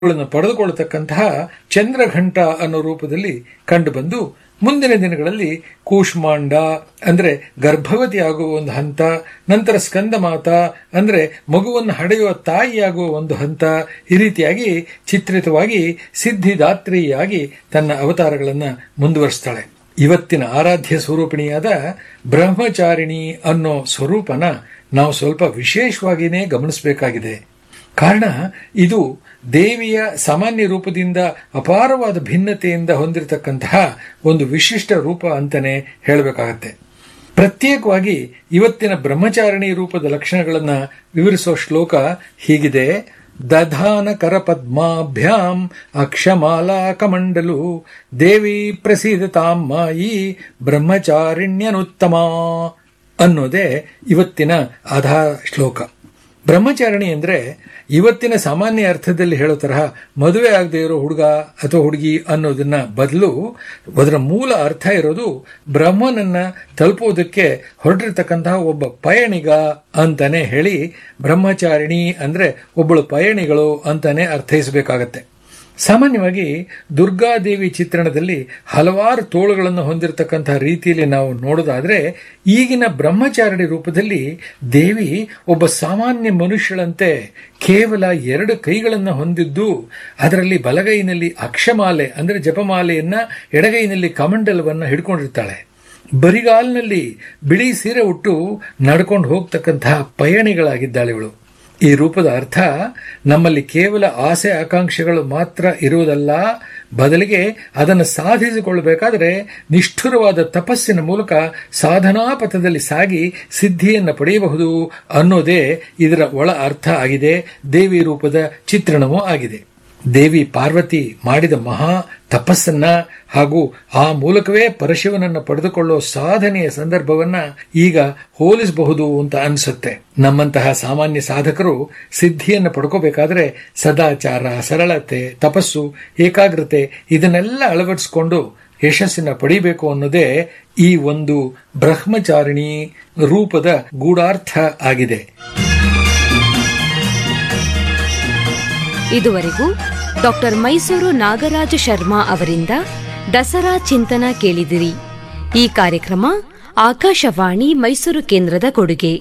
ಗಳನ್ನು ಪಡೆದುಕೊಳ್ಳತಕ್ಕಂತಹ ಚಂದ್ರಘಂಟ ಅನ್ನೋ ರೂಪದಲ್ಲಿ ಕಂಡುಬಂದು ಮುಂದಿನ ದಿನಗಳಲ್ಲಿ ಕೂಷ್ಮಾಂಡ ಅಂದ್ರೆ ಗರ್ಭವತಿ ಆಗುವ ಒಂದು ಹಂತ ನಂತರ ಸ್ಕಂದಮಾತ ಅಂದ್ರೆ ಮಗುವನ್ನು ಹಡೆಯುವ ತಾಯಿಯಾಗುವ ಒಂದು ಹಂತ ಈ ರೀತಿಯಾಗಿ ಚಿತ್ರಿತವಾಗಿ ಸಿದ್ಧಿದಾತ್ರಿಯಾಗಿ ತನ್ನ ಅವತಾರಗಳನ್ನು ಮುಂದುವರಿಸ್ತಾಳೆ ಇವತ್ತಿನ ಆರಾಧ್ಯ ಸ್ವರೂಪಿಣಿಯಾದ ಬ್ರಹ್ಮಚಾರಿಣಿ ಅನ್ನೋ ಸ್ವರೂಪನ ನಾವು ಸ್ವಲ್ಪ ವಿಶೇಷವಾಗಿಯೇ ಗಮನಿಸಬೇಕಾಗಿದೆ ಕಾರಣ ಇದು ದೇವಿಯ ಸಾಮಾನ್ಯ ರೂಪದಿಂದ ಅಪಾರವಾದ ಭಿನ್ನತೆಯಿಂದ ಹೊಂದಿರತಕ್ಕಂತಹ ಒಂದು ವಿಶಿಷ್ಟ ರೂಪ ಅಂತಾನೆ ಹೇಳಬೇಕಾಗತ್ತೆ ಪ್ರತ್ಯೇಕವಾಗಿ ಇವತ್ತಿನ ಬ್ರಹ್ಮಚಾರಿಣಿ ರೂಪದ ಲಕ್ಷಣಗಳನ್ನು ವಿವರಿಸುವ ಶ್ಲೋಕ ಹೀಗಿದೆ ದಧಾನ ಕರಪದ್ಮಾಭ್ಯಾಂ ಅಕ್ಷಮಾಲಾ ಕಮಂಡಲು ದೇವಿ ಪ್ರಸೀದತಾಂ ಮಾಯಿ ಬ್ರಹ್ಮಚಾರಿಣ್ಯನುತ್ತಮ ಅನ್ನೋದೇ ಇವತ್ತಿನ ಆಧಾರ ಶ್ಲೋಕ ಬ್ರಹ್ಮಚಾರಿಣಿ ಅಂದ್ರೆ ಇವತ್ತಿನ ಸಾಮಾನ್ಯ ಅರ್ಥದಲ್ಲಿ ಹೇಳೋ ತರಹ ಮದುವೆ ಆಗದೆ ಇರೋ ಹುಡುಗ ಅಥವಾ ಹುಡುಗಿ ಅನ್ನೋದನ್ನ ಬದಲು ಅದರ ಮೂಲ ಅರ್ಥ ಇರೋದು ಬ್ರಹ್ಮನನ್ನ ತಲುಪೋದಕ್ಕೆ ಹೊರಟಿರ್ತಕ್ಕಂತಹ ಒಬ್ಬ ಪಯಣಿಗ ಅಂತಾನೆ ಹೇಳಿ ಬ್ರಹ್ಮಚಾರಿಣಿ ಅಂದ್ರೆ ಒಬ್ಬಳು ಪಯಣಿಗಳು ಅಂತಾನೆ ಅರ್ಥೈಸಬೇಕಾಗತ್ತೆ ಸಾಮಾನ್ಯವಾಗಿ ದುರ್ಗಾದೇವಿ ಚಿತ್ರಣದಲ್ಲಿ ಹಲವಾರು ತೋಳುಗಳನ್ನು ಹೊಂದಿರತಕ್ಕಂತಹ ರೀತಿಯಲ್ಲಿ ನಾವು ನೋಡೋದಾದ್ರೆ ಈಗಿನ ಬ್ರಹ್ಮಚಾರಿಣಿ ರೂಪದಲ್ಲಿ ದೇವಿ ಒಬ್ಬ ಸಾಮಾನ್ಯ ಮನುಷ್ಯಳಂತೆ ಕೇವಲ ಎರಡು ಕೈಗಳನ್ನು ಹೊಂದಿದ್ದು ಅದರಲ್ಲಿ ಬಲಗೈನಲ್ಲಿ ಅಕ್ಷಮಾಲೆ ಅಂದರೆ ಜಪಮಾಲೆಯನ್ನ ಎಡಗೈನಲ್ಲಿ ಕಮಂಡಲವನ್ನು ಹಿಡ್ಕೊಂಡಿರ್ತಾಳೆ ಬರಿಗಾಲ್ನಲ್ಲಿ ಬಿಳಿ ಸೀರೆ ಉಟ್ಟು ನಡ್ಕೊಂಡು ಹೋಗ್ತಕ್ಕಂತಹ ಪಯಣಿಗಳಾಗಿದ್ದಾಳೆ ಇವಳು ಈ ರೂಪದ ಅರ್ಥ ನಮ್ಮಲ್ಲಿ ಕೇವಲ ಆಸೆ ಆಕಾಂಕ್ಷೆಗಳು ಮಾತ್ರ ಇರುವುದಲ್ಲ ಬದಲಿಗೆ ಅದನ್ನು ಸಾಧಿಸಿಕೊಳ್ಳಬೇಕಾದರೆ ನಿಷ್ಠುರವಾದ ತಪಸ್ಸಿನ ಮೂಲಕ ಸಾಧನಾ ಪಥದಲ್ಲಿ ಸಾಗಿ ಸಿದ್ಧಿಯನ್ನು ಪಡೆಯಬಹುದು ಅನ್ನೋದೇ ಇದರ ಒಳ ಅರ್ಥ ಆಗಿದೆ ದೇವಿ ರೂಪದ ಚಿತ್ರಣವೂ ಆಗಿದೆ ದೇವಿ ಪಾರ್ವತಿ ಮಾಡಿದ ಮಹಾ ತಪಸ್ಸನ್ನ ಹಾಗೂ ಆ ಮೂಲಕವೇ ಪರಶಿವನನ್ನ ಪಡೆದುಕೊಳ್ಳೋ ಸಾಧನೆಯ ಸಂದರ್ಭವನ್ನ ಈಗ ಹೋಲಿಸಬಹುದು ಅಂತ ಅನಿಸುತ್ತೆ ನಮ್ಮಂತಹ ಸಾಮಾನ್ಯ ಸಾಧಕರು ಸಿದ್ಧಿಯನ್ನು ಪಡ್ಕೋಬೇಕಾದ್ರೆ ಸದಾಚಾರ ಸರಳತೆ ತಪಸ್ಸು ಏಕಾಗ್ರತೆ ಇದನ್ನೆಲ್ಲ ಅಳವಡಿಸಿಕೊಂಡು ಯಶಸ್ಸಿನ ಪಡಿಬೇಕು ಅನ್ನೋದೇ ಈ ಒಂದು ಬ್ರಹ್ಮಚಾರಿಣಿ ರೂಪದ ಗೂಢಾರ್ಥ ಆಗಿದೆ ಇದುವರೆಗೂ ಡಾಕ್ಟರ್ ಮೈಸೂರು ನಾಗರಾಜ ಶರ್ಮಾ ಅವರಿಂದ ದಸರಾ ಚಿಂತನ ಕೇಳಿದಿರಿ ಈ ಕಾರ್ಯಕ್ರಮ ಆಕಾಶವಾಣಿ ಮೈಸೂರು ಕೇಂದ್ರದ ಕೊಡುಗೆ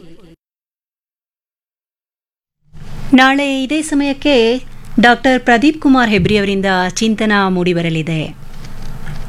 ನಾಳೆ ಇದೇ ಸಮಯಕ್ಕೆ ಡಾಕ್ಟರ್ ಪ್ರದೀಪ್ ಕುಮಾರ್ ಹೆಬ್ರಿ ಅವರಿಂದ ಚಿಂತನ ಮೂಡಿಬರಲಿದೆ